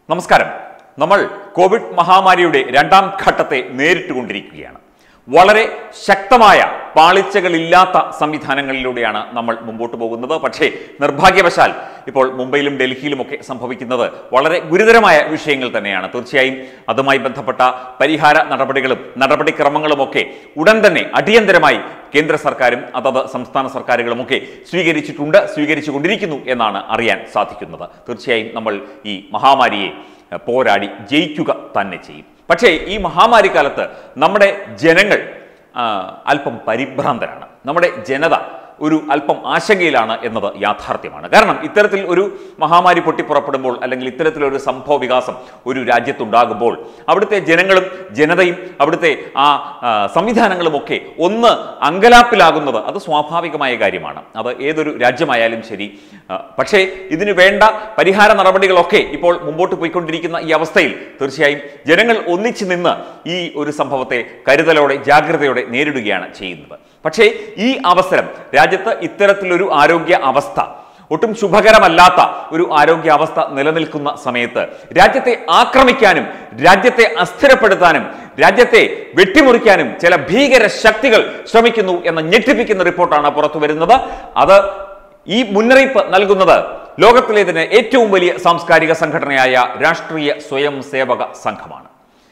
നമസ്കാരം നമ്മൾ കോവിഡ് മഹാമാരിയുടെ രണ്ടാം ഘട്ടത്തെ നേരിട്ടുകൊണ്ടിരിക്കുകയാണ് വളരെ ശക്തമായ പാളിച്ചകളില്ലാത്ത സംവിധാനങ്ങളിലൂടെയാണ് നമ്മൾ മുമ്പോട്ട് പോകുന്നത് പക്ഷേ നിർഭാഗ്യവശാൽ ഇപ്പോൾ മുംബൈയിലും ഡൽഹിയിലുമൊക്കെ സംഭവിക്കുന്നത് വളരെ ഗുരുതരമായ വിഷയങ്ങൾ തന്നെയാണ് തീർച്ചയായും അതുമായി ബന്ധപ്പെട്ട പരിഹാര നടപടികളും നടപടിക്രമങ്ങളുമൊക്കെ ഉടൻ തന്നെ അടിയന്തരമായി കേന്ദ്ര സർക്കാരും അതത് സംസ്ഥാന സർക്കാരുകളുമൊക്കെ സ്വീകരിച്ചിട്ടുണ്ട് സ്വീകരിച്ചു കൊണ്ടിരിക്കുന്നു എന്നാണ് അറിയാൻ സാധിക്കുന്നത് തീർച്ചയായും നമ്മൾ ഈ മഹാമാരിയെ എഹ്, പോരാടി ജയിക്കുക തന്നെ ചെയ്യും പക്ഷേ ഈ മഹാമാരി കാലത്ത് നമ്മുടെ ജനങ്ങൾ ആ, അല്പം പരിഭ്രാന്തരാണ് നമ്മുടെ ജനത ഒരു അല്പം ആശങ്കയിലാണ് എന്നത് യാഥാർത്ഥ്യമാണ് കാരണം ഇത്തരത്തിൽ ഒരു മഹാമാരി പൊട്ടിപ്പുറപ്പെടുമ്പോൾ അല്ലെങ്കിൽ ഇത്തരത്തിലൊരു സംഭവ വികാസം ഒരു രാജ്യത്തുണ്ടാകുമ്പോൾ അവിടുത്തെ ജനങ്ങളും ജനതയും അവിടുത്തെ ആ ആ, സംവിധാനങ്ങളുമൊക്കെ ഒന്ന് അങ്കലാപ്പിലാകുന്നത് അത് സ്വാഭാവികമായ കാര്യമാണ് അത് ഏതൊരു രാജ്യമായാലും ശരി ആ, പക്ഷേ ഇതിനു വേണ്ട പരിഹാര നടപടികളൊക്കെ ഇപ്പോൾ മുമ്പോട്ട് പോയിക്കൊണ്ടിരിക്കുന്ന ഈ അവസ്ഥയിൽ തീർച്ചയായും ജനങ്ങൾ ഒന്നിച്ചു നിന്ന് ഈ ഒരു സംഭവത്തെ കരുതലോടെ ജാഗ്രതയോടെ നേരിടുകയാണ് ചെയ്യുന്നത് പക്ഷേ ഈ അവസരം രാജ്യത്ത് ഇത്തരത്തിലൊരു ആരോഗ്യ അവസ്ഥ ഒട്ടും ശുഭകരമല്ലാത്ത ഒരു ആരോഗ്യ അവസ്ഥ നിലനിൽക്കുന്ന സമയത്ത് രാജ്യത്തെ ആക്രമിക്കാനും രാജ്യത്തെ അസ്ഥിരപ്പെടുത്താനും രാജ്യത്തെ വെട്ടിമുറിക്കാനും ചില ഭീകര ശക്തികൾ ശ്രമിക്കുന്നു എന്ന ഞെട്ടിപ്പിക്കുന്ന റിപ്പോർട്ടാണ് പുറത്തു വരുന്നത് അത് ഈ മുന്നറിയിപ്പ് നൽകുന്നത് ലോകത്തിലെ തന്നെ ഏറ്റവും വലിയ സാംസ്കാരിക സംഘടനയായ രാഷ്ട്രീയ സ്വയം സേവക സംഘമാണ്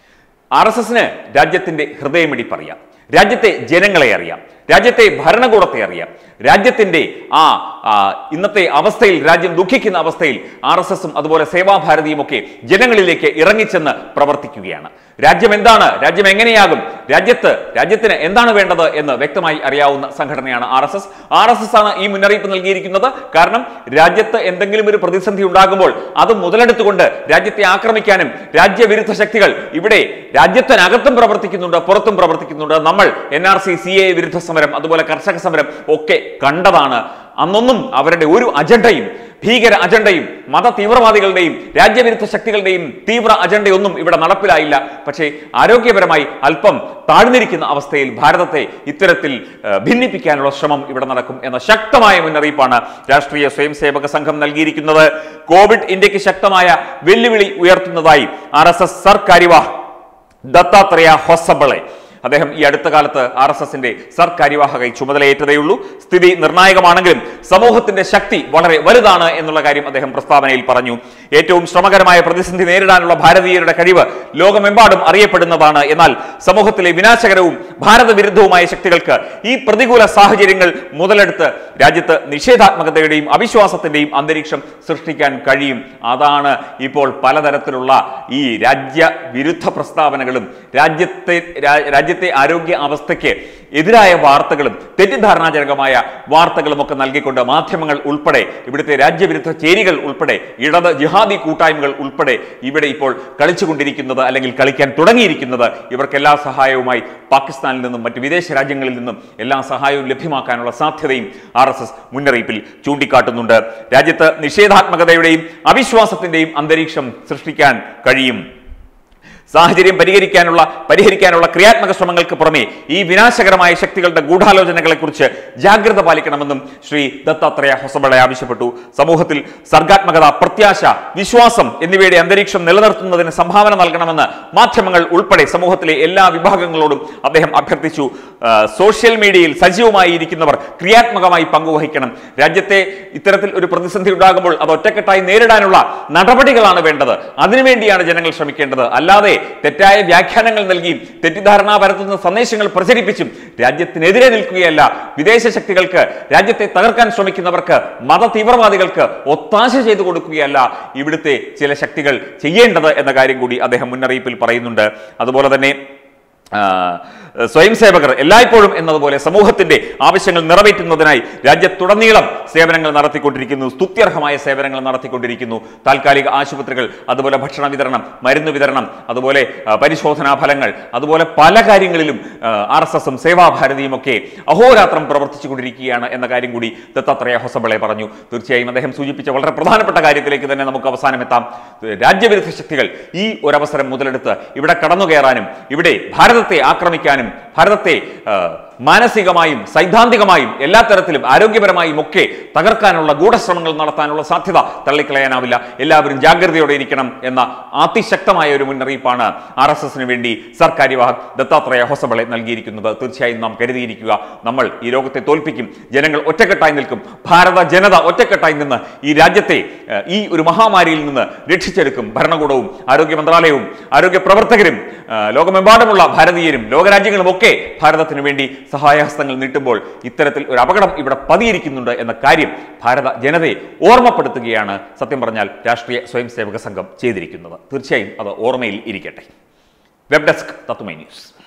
ആർ എസ് എസിന് രാജ്യത്തിന്റെ ഹൃദയമിടിപ്പ് അറിയാം രാജ്യത്തെ ജനങ്ങളെ അറിയാം രാജ്യത്തെ ഭരണകൂടത്തെ അറിയാം രാജ്യത്തിന്റെ ആ ആ, ഇന്നത്തെ അവസ്ഥയിൽ രാജ്യം ദുഃഖിക്കുന്ന അവസ്ഥയിൽ ആർ എസ് എസും അതുപോലെ സേവാഭാരതിയും ഒക്കെ ജനങ്ങളിലേക്ക് ഇറങ്ങിച്ചെന്ന് പ്രവർത്തിക്കുകയാണ് രാജ്യം എന്താണ് രാജ്യം എങ്ങനെയാകും രാജ്യത്ത് രാജ്യത്തിന് എന്താണ് വേണ്ടത് എന്ന് വ്യക്തമായി അറിയാവുന്ന സംഘടനയാണ് R S S R S S ആണ് ഈ മുന്നറിയിപ്പ് നൽകിയിരിക്കുന്നത് കാരണം രാജ്യത്ത് എന്തെങ്കിലും ഒരു പ്രതിസന്ധി ഉണ്ടാകുമ്പോൾ അത് മുതലെടുത്തുകൊണ്ട് രാജ്യത്തെ ആക്രമിക്കാനും രാജ്യവിരുദ്ധ ശക്തികൾ ഇവിടെ രാജ്യത്തിനകത്തും പ്രവർത്തിക്കുന്നുണ്ട് പുറത്തും പ്രവർത്തിക്കുന്നുണ്ട് നമ്മൾ N R C C A വിരുദ്ധ സമരം അതുപോലെ കർഷക സമരം ഒക്കെ കണ്ടതാണ് അന്നൊന്നും അവരുടെ ഒരു അജണ്ടയും ഭീകര അജണ്ടയും മത തീവ്രവാദികളുടെയും രാജ്യവിരുദ്ധ ശക്തികളുടെയും തീവ്ര അജണ്ടയൊന്നും ഇവിടെ നടപ്പിലായില്ല പക്ഷേ ആരോഗ്യപരമായി അല്പം താഴ്ന്നിരിക്കുന്ന അവസ്ഥയിൽ ഭാരതത്തെ ഇത്തരത്തിൽ ഏഹ്, ഭിന്നിപ്പിക്കാനുള്ള ശ്രമം ഇവിടെ നടക്കും എന്ന ശക്തമായ മുന്നറിയിപ്പാണ് രാഷ്ട്രീയ സ്വയം സേവക സംഘം നൽകിയിരിക്കുന്നത് കോവിഡ് ഇന്ത്യക്ക് ശക്തമായ വെല്ലുവിളി ഉയർത്തുന്നതായി ആർ എസ് എസ് സർ കാര്യവാഹ് ദത്താത്രേയ ഹൊസബളെ അദ്ദേഹം ഈ അടുത്ത കാലത്ത് ആർ എസ് എസിന്റെ സർ കാര്യവാഹകൈ ചുമതലയേറ്റതേയുള്ളൂ സ്ഥിതി നിർണായകമാണെങ്കിലും സമൂഹത്തിന്റെ ശക്തി വളരെ വലുതാണ് എന്നുള്ള കാര്യം അദ്ദേഹം പ്രസ്താവനയിൽ പറഞ്ഞു ഏറ്റവും ശ്രമകരമായ പ്രതിസന്ധി നേരിടാനുള്ള ഭാരതീയരുടെ കഴിവ് ലോകമെമ്പാടും അറിയപ്പെടുന്നതാണ് എന്നാൽ സമൂഹത്തിലെ വിനാശകരവും ഭാരതവിരുദ്ധവുമായ ശക്തികൾക്ക് ഈ പ്രതികൂല സാഹചര്യങ്ങൾ മുതലെടുത്ത് രാജ്യത്ത് നിഷേധാത്മകതയുടെയും അവിശ്വാസത്തിന്റെയും അന്തരീക്ഷം സൃഷ്ടിക്കാൻ കഴിയും അതാണ് ഇപ്പോൾ പലതരത്തിലുള്ള ഈ രാജ്യവിരുദ്ധ പ്രസ്താവനകളും രാജ്യത്തെ രാ- രാജ്യത്തെ ആരോഗ്യ അവസ്ഥയ്ക്ക് എതിരായ വാർത്തകളും തെറ്റിദ്ധാരണാജനകമായ വാർത്തകളും ഒക്കെ നൽകിക്കൊണ്ട് മാധ്യമങ്ങൾ ഉൾപ്പെടെ ഇവിടുത്തെ രാജ്യവിരുദ്ധ ചേരികൾ ഉൾപ്പെടെ ഇടത് ജിഹാദി കൂട്ടായ്മകൾ ഉൾപ്പെടെ ഇവിടെ ഇപ്പോൾ കളിച്ചുകൊണ്ടിരിക്കുന്നത് അല്ലെങ്കിൽ കളിക്കാൻ തുടങ്ങിയിരിക്കുന്നത് ഇവർക്ക് എല്ലാ സഹായവുമായി പാകിസ്ഥാനിൽ നിന്നും മറ്റ് വിദേശ രാജ്യങ്ങളിൽ നിന്നും എല്ലാ സഹായവും ലഭ്യമാക്കാനുള്ള സാധ്യതയും ആർ എസ് എസ് മുന്നറിയിപ്പിൽ ചൂണ്ടിക്കാട്ടുന്നുണ്ട് രാജ്യത്ത് നിഷേധാത്മകതയുടെയും അവിശ്വാസത്തിന്റെയും അന്തരീക്ഷം സൃഷ്ടിക്കാൻ കഴിയും സാഹചര്യം പരിഹരിക്കാനുള്ള പരിഹരിക്കാനുള്ള ക്രിയാത്മക ശ്രമങ്ങൾക്ക് പുറമെ ഈ വിനാശകരമായ ശക്തികളുടെ ഗൂഢാലോചനകളെക്കുറിച്ച് ജാഗ്രത പാലിക്കണമെന്നും ശ്രീ ദത്താത്രേയ ഹൊസബളെ ആവശ്യപ്പെട്ടു സമൂഹത്തിൽ സർഗാത്മകത പ്രത്യാശ വിശ്വാസം എന്നിവയുടെ അന്തരീക്ഷം നിലനിർത്തുന്നതിന് സംഭാവന നൽകണമെന്ന് മാധ്യമങ്ങൾ ഉൾപ്പെടെ സമൂഹത്തിലെ എല്ലാ വിഭാഗങ്ങളോടും അദ്ദേഹം അഭ്യർത്ഥിച്ചു ആ, സോഷ്യൽ മീഡിയയിൽ സജീവമായി ഇരിക്കുന്നവർ ക്രിയാത്മകമായി പങ്കുവഹിക്കണം രാജ്യത്തെ ഇത്തരത്തിൽ ഒരു പ്രതിസന്ധി ഉണ്ടാകുമ്പോൾ അത് ഒറ്റക്കെട്ടായി നേരിടാനുള്ള നടപടികളാണ് വേണ്ടത് അതിനുവേണ്ടിയാണ് ജനങ്ങൾ ശ്രമിക്കേണ്ടത് അല്ലാതെ തെറ്റായ വ്യാഖ്യാനങ്ങൾ നൽകിയും തെറ്റിദ്ധാരണ പരത്തുന്ന സന്ദേശങ്ങൾ പ്രചരിപ്പിച്ചും രാജ്യത്തിനെതിരെ നിൽക്കുകയല്ല വിദേശ ശക്തികൾക്ക് രാജ്യത്തെ തകർക്കാൻ ശ്രമിക്കുന്നവർക്ക് മത തീവ്രവാദികൾക്ക് ഒത്താശ ചെയ്തു കൊടുക്കുകയല്ല ഇവിടുത്തെ ചില ശക്തികൾ ചെയ്യേണ്ടത് എന്ന കാര്യം കൂടി അദ്ദേഹം മുന്നറിയിപ്പിൽ പറയുന്നുണ്ട് അതുപോലെ തന്നെ ആ, സ്വയം സേവകർ എല്ലായ്പ്പോഴും എന്നതുപോലെ സമൂഹത്തിന്റെ ആവശ്യങ്ങൾ നിറവേറ്റുന്നതിനായി രാജ്യത്തുടനീളം സേവനങ്ങൾ നടത്തിക്കൊണ്ടിരിക്കുന്നു സ്തുത്യർഹമായ സേവനങ്ങൾ നടത്തിക്കൊണ്ടിരിക്കുന്നു താൽക്കാലിക ആശുപത്രികൾ അതുപോലെ ഭക്ഷണ വിതരണം മരുന്ന് വിതരണം അതുപോലെ ആ, പരിശോധനാ ഫലങ്ങൾ അതുപോലെ പല കാര്യങ്ങളിലും ആർ എസ് എസും സേവാഭാരതിയും ഒക്കെ അഹോരാത്രം പ്രവർത്തിച്ചുകൊണ്ടിരിക്കുകയാണ് എന്ന കാര്യം കൂടി ദത്താത്രേയ ഹൊസബളെ പറഞ്ഞു തീർച്ചയായും അദ്ദേഹം സൂചിപ്പിച്ച വളരെ പ്രധാനപ്പെട്ട കാര്യത്തിലേക്ക് തന്നെ നമുക്ക് അവസാനം എത്താം രാജ്യവിരുദ്ധ ശക്തികൾ ഈ ഒരവസരം മുതലെടുത്ത് ഇവിടെ കടന്നു കയറാനും ഇവിടെ ഭാരതത്തെ ആക്രമിക്കാനും ഭാരതത്തെ ആ, മാനസികമായും സൈദ്ധാന്തികമായും എല്ലാ തരത്തിലും ആരോഗ്യപരമായും ഒക്കെ തകർക്കാനുള്ള ഗൂഢശ്രമങ്ങൾ നടത്താനുള്ള സാധ്യത തള്ളിക്കളയാനാവില്ല എല്ലാവരും ജാഗ്രതയോടെ ഇരിക്കണം എന്ന അതിശക്തമായ ഒരു മുന്നറിയിപ്പാണ് ആർ എസ് എസിന് വേണ്ടി സർ കാര്യവാഹക് ദത്താത്രേയ ഹൊസബളെ നൽകിയിരിക്കുന്നത് തീർച്ചയായും നാം കരുതിയിരിക്കുക നമ്മൾ ഈ രോഗത്തെ തോൽപ്പിക്കും ജനങ്ങൾ ഒറ്റക്കെട്ടായി നിൽക്കും ഭാരത ജനത ഒറ്റക്കെട്ടായി നിന്ന് ഈ രാജ്യത്തെ ഏഹ്, ഈ ഒരു മഹാമാരിയിൽ നിന്ന് രക്ഷിച്ചെടുക്കും ഭരണകൂടവും ആരോഗ്യ മന്ത്രാലയവും ആരോഗ്യ പ്രവർത്തകരും ഏഹ്, ലോകമെമ്പാടുമുള്ള ഭാരതീയരും ലോകരാജ്യങ്ങളും ഒക്കെ ഭാരതത്തിന് വേണ്ടി സഹായഹസ്തങ്ങൾ നീട്ടുമ്പോൾ ഇത്തരത്തിൽ ഒരു അപകടം ഇവിടെ പതിയിരിക്കുന്നുണ്ട് എന്ന കാര്യം ഭാരത ജനതയെ ഓർമ്മപ്പെടുത്തുകയാണ് സത്യം പറഞ്ഞാൽ രാഷ്ട്രീയ സ്വയം സേവക സംഘം ചെയ്തിരിക്കുന്നത് തീർച്ചയായും അത് ഓർമ്മയിൽ ഇരിക്കട്ടെ വെബ് ഡെസ്ക് തത്തുമൈ ന്യൂസ്